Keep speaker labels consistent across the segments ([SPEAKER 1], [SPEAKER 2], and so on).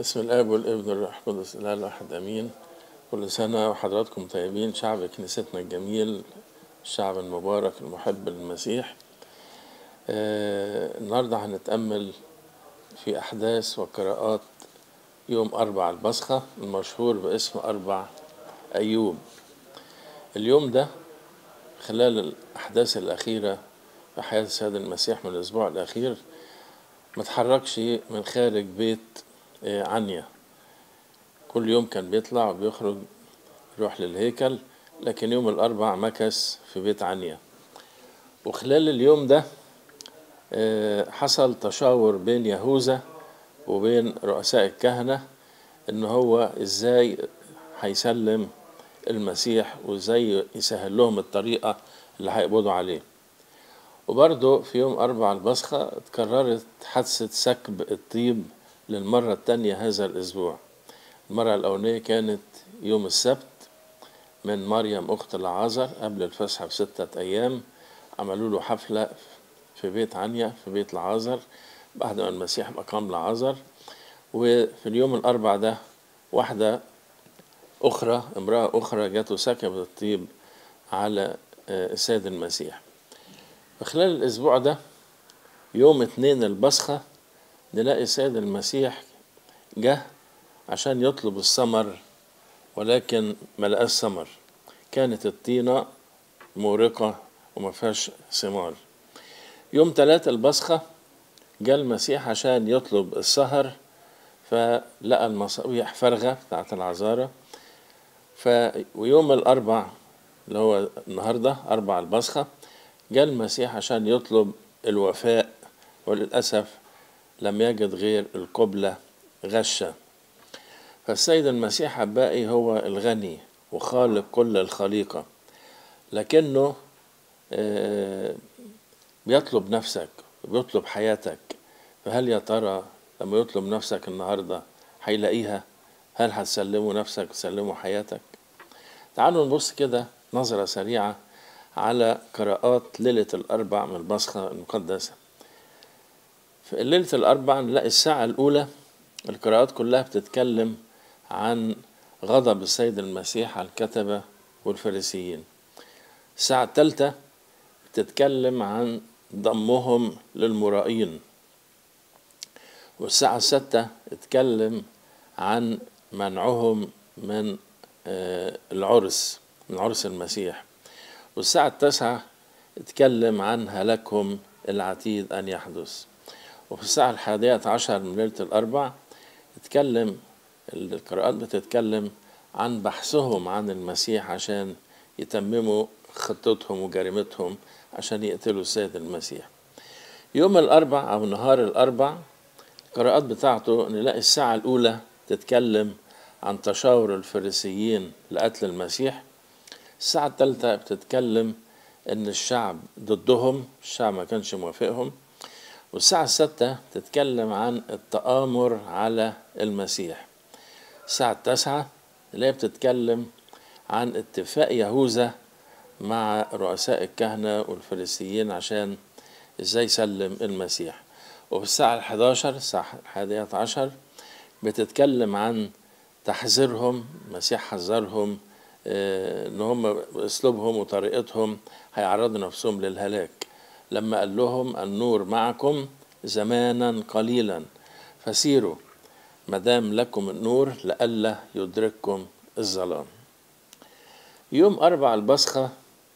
[SPEAKER 1] بسم الاب والابن والروح القدس الاله الواحد امين كل سنه وحضراتكم طيبين شعب كنيستنا الجميل الشعب المبارك المحب للمسيح آه النهارده هنتامل في احداث وقراءات يوم اربع البصخه المشهور باسم اربع ايوب اليوم ده خلال الاحداث الاخيره في حياه السيد المسيح من الاسبوع الاخير ما اتحركش من خارج بيت عنيا كل يوم كان بيطلع وبيخرج يروح للهيكل لكن يوم الأربع مكث في بيت عنيا وخلال اليوم ده حصل تشاور بين يهوذا وبين رؤساء الكهنة إن هو إزاي هيسلم المسيح وإزاي يسهل لهم الطريقة اللي هيقبضوا عليه وبرضه في يوم أربع البصخة اتكررت حادثة سكب الطيب للمرة التانية هذا الأسبوع المرة الأولانية كانت يوم السبت من مريم أخت العازر قبل الفسحة بستة أيام عملوا له حفلة في بيت عنيا في بيت العازر بعد ما المسيح أقام العازر وفي اليوم الأربع ده واحدة أخرى امرأة أخرى جات وسكبت الطيب على السيد المسيح فخلال الأسبوع ده يوم اتنين البصخة نلاقي السيد المسيح جه عشان يطلب الثمر ولكن ما لقاش ثمر كانت الطينة مورقة وما فيهاش ثمار يوم ثلاثة البصخة جاء المسيح عشان يطلب السهر فلقى المصابيح فارغة بتاعت العذارة ف ويوم الأربع اللي هو النهاردة أربع البصخة جاء المسيح عشان يطلب الوفاء وللأسف لم يجد غير القبلة غشة فالسيد المسيح أبائي هو الغني وخالق كل الخليقة لكنه بيطلب نفسك بيطلب حياتك فهل يا ترى لما يطلب نفسك النهاردة هيلاقيها هل هتسلمه نفسك تسلمه حياتك تعالوا نبص كده نظرة سريعة على قراءات ليلة الأربع من البصخة المقدسة في ليلة الأربع نلاقي الساعة الأولى القراءات كلها بتتكلم عن غضب السيد المسيح على الكتبة والفريسيين الساعة الثالثة بتتكلم عن ضمهم للمرائين والساعة الستة اتكلم عن منعهم من العرس من عرس المسيح والساعة التاسعة اتكلم عن هلاكهم العتيد أن يحدث وفي الساعة الحادية عشر من ليلة الأربع اتكلم القراءات بتتكلم عن بحثهم عن المسيح عشان يتمموا خطتهم وجريمتهم عشان يقتلوا السيد المسيح يوم الأربع أو نهار الأربع القراءات بتاعته نلاقي الساعة الأولى تتكلم عن تشاور الفريسيين لقتل المسيح الساعة الثالثة بتتكلم إن الشعب ضدهم الشعب ما كانش موافقهم والساعة الستة تتكلم عن التآمر على المسيح الساعة التاسعة اللي هي بتتكلم عن اتفاق يهوذا مع رؤساء الكهنة والفريسيين عشان ازاي يسلم المسيح وفي الساعة الحداشر الساعة الحادية عشر بتتكلم عن تحذيرهم المسيح حذرهم اه ان هم باسلوبهم وطريقتهم هيعرضوا نفسهم للهلاك لما قال لهم النور معكم زمانا قليلا فسيروا مدام لكم النور لئلا يدرككم الظلام يوم أربع البصخة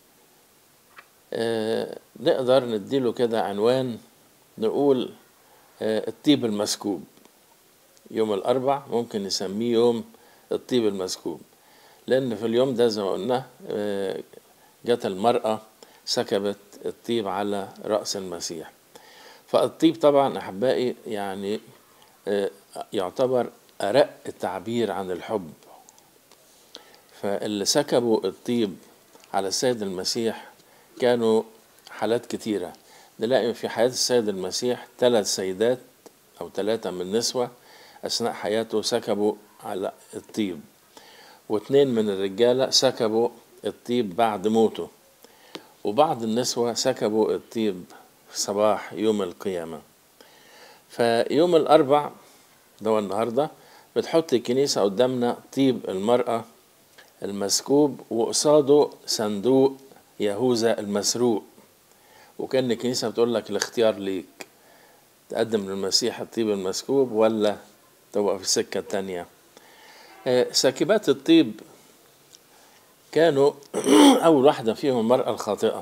[SPEAKER 1] آه نقدر نديله كده عنوان نقول آه الطيب المسكوب يوم الأربع ممكن نسميه يوم الطيب المسكوب لأن في اليوم ده زي ما قلنا آه جت المرأة سكبت الطيب على رأس المسيح فالطيب طبعا أحبائي يعني يعتبر أرق التعبير عن الحب فاللي سكبوا الطيب على السيد المسيح كانوا حالات كتيرة نلاقي في حياة السيد المسيح ثلاث سيدات أو ثلاثة من نسوة أثناء حياته سكبوا على الطيب واثنين من الرجالة سكبوا الطيب بعد موته وبعض النسوة سكبوا الطيب في صباح يوم القيامة فيوم الأربع ده هو النهاردة بتحط الكنيسة قدامنا طيب المرأة المسكوب وقصاده صندوق يهوذا المسروق وكان الكنيسة بتقول لك الاختيار ليك تقدم للمسيح الطيب المسكوب ولا تبقى في السكة التانية ساكبات الطيب كانوا أول واحدة فيهم المرأة الخاطئة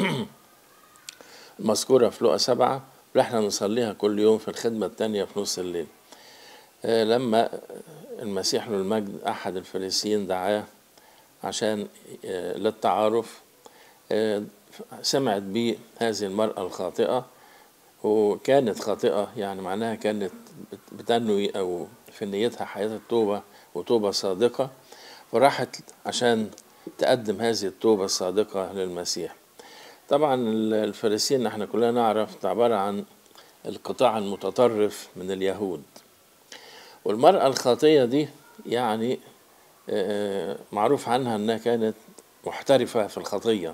[SPEAKER 1] المذكورة في لقا سبعة اللي احنا نصليها كل يوم في الخدمة التانية في نص الليل لما المسيح له المجد أحد الفريسيين دعاه عشان للتعارف سمعت بيه هذه المرأة الخاطئة وكانت خاطئة يعني معناها كانت بتنوي أو في نيتها حياة التوبة وتوبة صادقة فراحت عشان تقدم هذه التوبة الصادقة للمسيح طبعا الفريسيين احنا كلنا نعرف عبارة عن القطاع المتطرف من اليهود والمرأة الخاطية دي يعني معروف عنها انها كانت محترفة في الخطية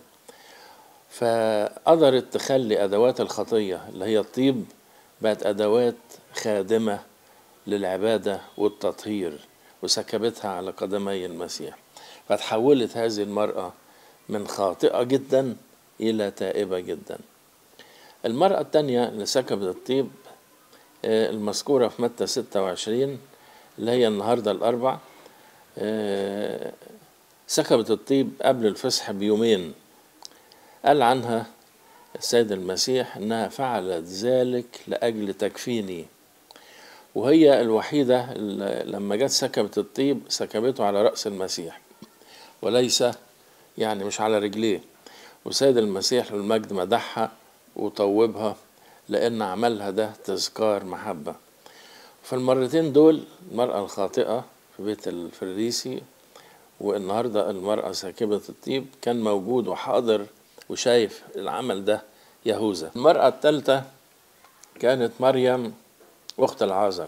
[SPEAKER 1] فقدرت تخلي ادوات الخطية اللي هي الطيب بقت ادوات خادمة للعبادة والتطهير وسكبتها على قدمي المسيح فتحولت هذه المرأة من خاطئة جدا إلى تائبة جدا المرأة الثانية اللي سكبت الطيب المذكورة في متى 26 اللي هي النهاردة الأربع سكبت الطيب قبل الفصح بيومين قال عنها السيد المسيح انها فعلت ذلك لاجل تكفيني وهي الوحيده لما جت سكبت الطيب سكبته على راس المسيح وليس يعني مش على رجليه وسيد المسيح المجد مدحها وطوبها لان عملها ده تذكار محبه في المرتين دول المراه الخاطئه في بيت الفريسي والنهارده المراه ساكبه الطيب كان موجود وحاضر وشايف العمل ده يهوذا المرأة الثالثة كانت مريم أخت العازر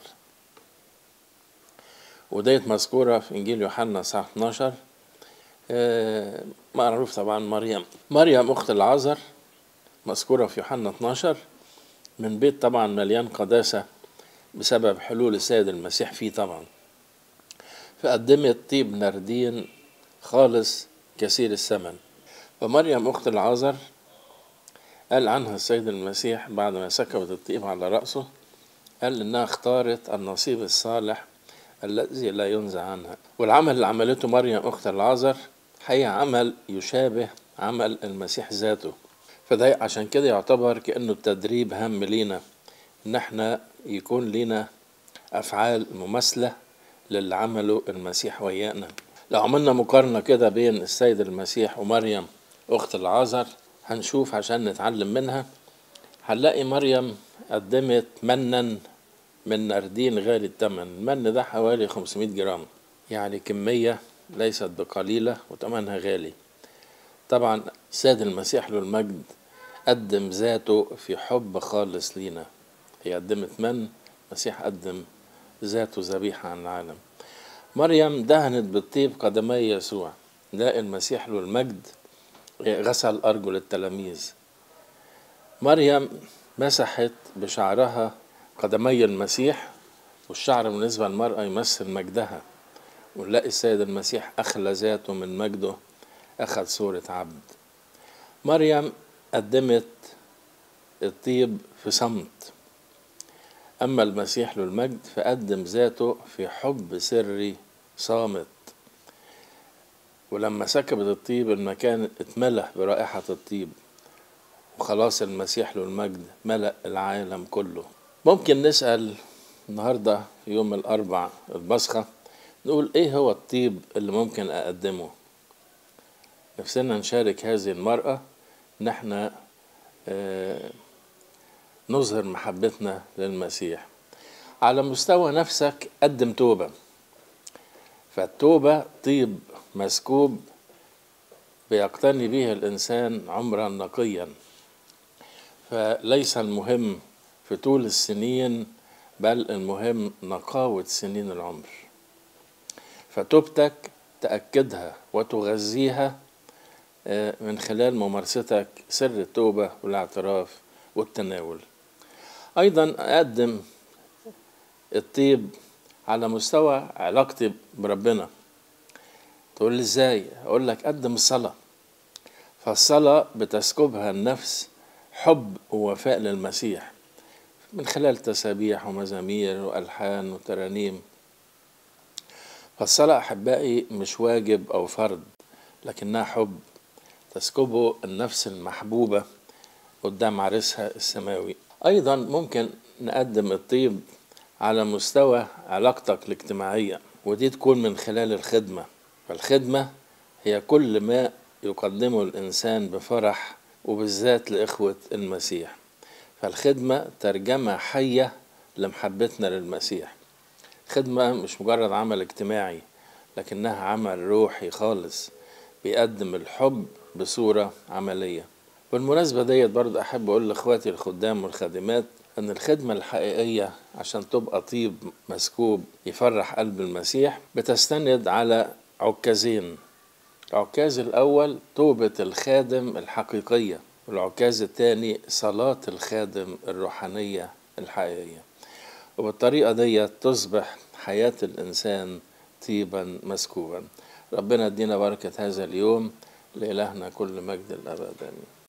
[SPEAKER 1] وديت مذكورة في إنجيل يوحنا صح 12 آه معروف طبعا مريم مريم أخت العازر مذكورة في يوحنا 12 من بيت طبعا مليان قداسة بسبب حلول السيد المسيح فيه طبعا فقدمت طيب نردين خالص كثير الثمن فمريم أخت العازر قال عنها السيد المسيح بعد ما سكبت الطيب على رأسه قال إنها اختارت النصيب الصالح الذي لا ينزع عنها والعمل اللي عملته مريم أخت العازر هي عمل يشابه عمل المسيح ذاته فده عشان كده يعتبر كأنه التدريب هم لينا إن احنا يكون لينا أفعال مماثلة للي عمله المسيح ويانا لو عملنا مقارنة كده بين السيد المسيح ومريم أخت العازر هنشوف عشان نتعلم منها هنلاقي مريم قدمت منا من نردين غالي الثمن المن ده حوالي 500 جرام يعني كمية ليست بقليلة وثمنها غالي طبعا سيد المسيح له المجد قدم ذاته في حب خالص لينا هي قدمت من المسيح قدم ذاته ذبيحة عن العالم مريم دهنت بالطيب قدمي يسوع ده المسيح له المجد غسل أرجل التلاميذ مريم مسحت بشعرها قدمي المسيح والشعر بالنسبة للمرأة يمثل مجدها ونلاقي السيد المسيح أخلى ذاته من مجده أخذ صورة عبد مريم قدمت الطيب في صمت أما المسيح له المجد فقدم ذاته في حب سري صامت ولما سكبت الطيب المكان اتملأ برائحة الطيب وخلاص المسيح له المجد ملأ العالم كله ممكن نسأل النهاردة في يوم الأربع البصخة نقول إيه هو الطيب اللي ممكن أقدمه نفسنا نشارك هذه المرأة إن احنا آه نظهر محبتنا للمسيح على مستوى نفسك قدم توبة فالتوبة طيب مسكوب بيقتني به الإنسان عمرا نقيا فليس المهم في طول السنين بل المهم نقاوة سنين العمر فتوبتك تأكدها وتغذيها من خلال ممارستك سر التوبة والاعتراف والتناول أيضا أقدم الطيب على مستوى علاقتي بربنا تقول لي ازاي اقول لك قدم الصلاه فالصلاه بتسكبها النفس حب ووفاء للمسيح من خلال تسابيح ومزامير والحان وترانيم فالصلاه احبائي مش واجب او فرض لكنها حب تسكبه النفس المحبوبه قدام عريسها السماوي ايضا ممكن نقدم الطيب على مستوى علاقتك الاجتماعيه ودي تكون من خلال الخدمه فالخدمه هي كل ما يقدمه الانسان بفرح وبالذات لاخوه المسيح فالخدمه ترجمه حيه لمحبتنا للمسيح خدمه مش مجرد عمل اجتماعي لكنها عمل روحي خالص بيقدم الحب بصوره عمليه بالمناسبة ديت برضه أحب أقول لإخواتي الخدام والخادمات أن الخدمة الحقيقية عشان تبقى طيب مسكوب يفرح قلب المسيح بتستند على عكازين العكاز الأول توبة الخادم الحقيقية والعكاز الثاني صلاة الخادم الروحانية الحقيقية وبالطريقة دي تصبح حياة الإنسان طيبا مسكوبا ربنا يدينا بركة هذا اليوم لإلهنا كل مجد الأبد آمين